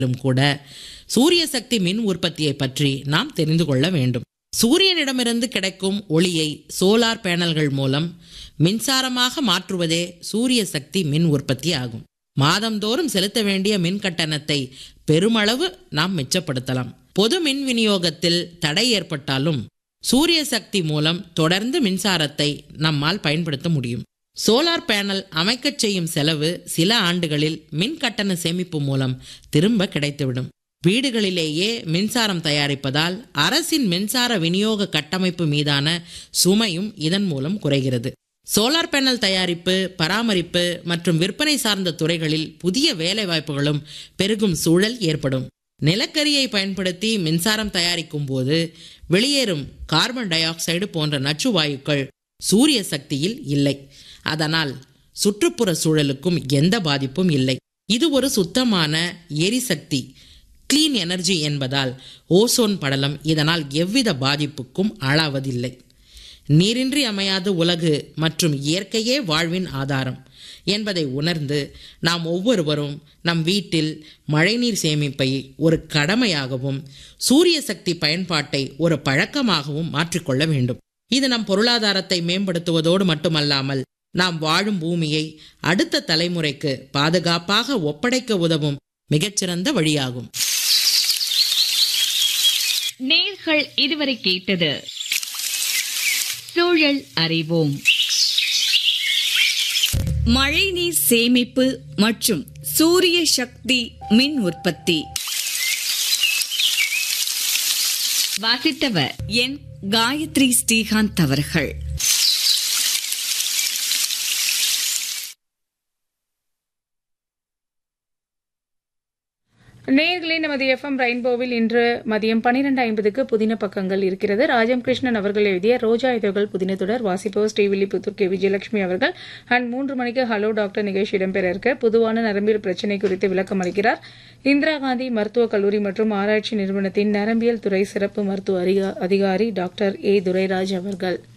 லும் கூட சூரிய சக்தி மின் உற்பத்தியை பற்றி நாம் தெரிந்து கொள்ள வேண்டும் சூரியனிடமிருந்து கிடைக்கும் ஒளியை சோலார் பேனல்கள் மூலம் மின்சாரமாக மாற்றுவதே சூரிய சக்தி மின் உற்பத்தி ஆகும் மாதந்தோறும் செலுத்த வேண்டிய மின் கட்டணத்தை பெருமளவு நாம் மிச்சப்படுத்தலாம் பொது மின் விநியோகத்தில் தடை ஏற்பட்டாலும் சூரிய சக்தி மூலம் தொடர்ந்து மின்சாரத்தை நம்மால் பயன்படுத்த முடியும் சோலார் பேனல் அமைக்கச் செய்யும் செலவு சில ஆண்டுகளில் மின் கட்டண சேமிப்பு மூலம் திரும்ப கிடைத்துவிடும் வீடுகளிலேயே மின்சாரம் தயாரிப்பதால் அரசின் மின்சார விநியோக கட்டமைப்பு மீதான சுமையும் இதன் மூலம் குறைகிறது சோலார் பேனல் தயாரிப்பு பராமரிப்பு மற்றும் விற்பனை சார்ந்த துறைகளில் புதிய வேலைவாய்ப்புகளும் பெருகும் சூழல் ஏற்படும் நிலக்கரியை பயன்படுத்தி மின்சாரம் தயாரிக்கும் போது வெளியேறும் கார்பன் டை ஆக்சைடு போன்ற நச்சு வாயுக்கள் சூரிய சக்தியில் இல்லை அதனால் சுற்றுப்புற சூழலுக்கும் எந்த பாதிப்பும் இல்லை இது ஒரு சுத்தமான எரிசக்தி கிளீன் எனர்ஜி என்பதால் ஓசோன் படலம் இதனால் எவ்வித பாதிப்புக்கும் ஆளாவதில்லை நீரின்றி அமையாத உலகு மற்றும் இயற்கையே வாழ்வின் ஆதாரம் என்பதை உணர்ந்து நாம் ஒவ்வொருவரும் நம் வீட்டில் மழைநீர் சேமிப்பை ஒரு கடமையாகவும் சூரிய சக்தி பயன்பாட்டை ஒரு பழக்கமாகவும் மாற்றிக்கொள்ள வேண்டும் இது நம் பொருளாதாரத்தை மேம்படுத்துவதோடு மட்டுமல்லாமல் நாம் வாழும் பூமியை அடுத்த தலைமுறைக்கு பாதுகாப்பாக ஒப்படைக்க உதவும் மிகச்சிறந்த வழியாகும் நேர்கள் இதுவரை கேட்டது சூழல் அறிவோம் மழைநீர் சேமிப்பு மற்றும் சூரிய சக்தி மின் உற்பத்தி வாசித்தவர் என் காயத்ரி ஸ்ரீகாந்த் அவர்கள் நேர்களே நமது எஃப்எம் ரெயின்போவில் இன்று மதியம் பன்னிரண்டு ஐம்பதுக்கு புதின பக்கங்கள் இருக்கிறது ராஜம் கிருஷ்ணன் அவர்கள் எழுதிய ரோஜா இதழ்கள் புதின தொடர் வாசிப்பவர் ஸ்ரீவில்லிபுத்தூர் கே விஜயலட்சுமி அவர்கள் அண்ட் மூன்று மணிக்கு ஹலோ டாக்டர் நிகழ்ச்சி இடம்பெற இருக்க பொதுவான நரம்பியல் பிரச்சினை குறித்து விளக்கம் அளிக்கிறார் இந்திரா காந்தி மருத்துவக் கல்லூரி மற்றும் ஆராய்ச்சி நிறுவனத்தின் நரம்பியல் துறை சிறப்பு மருத்துவ அதிகா- அதிகாரி டாக்டர் ஏ துரைராஜ் அவர்கள்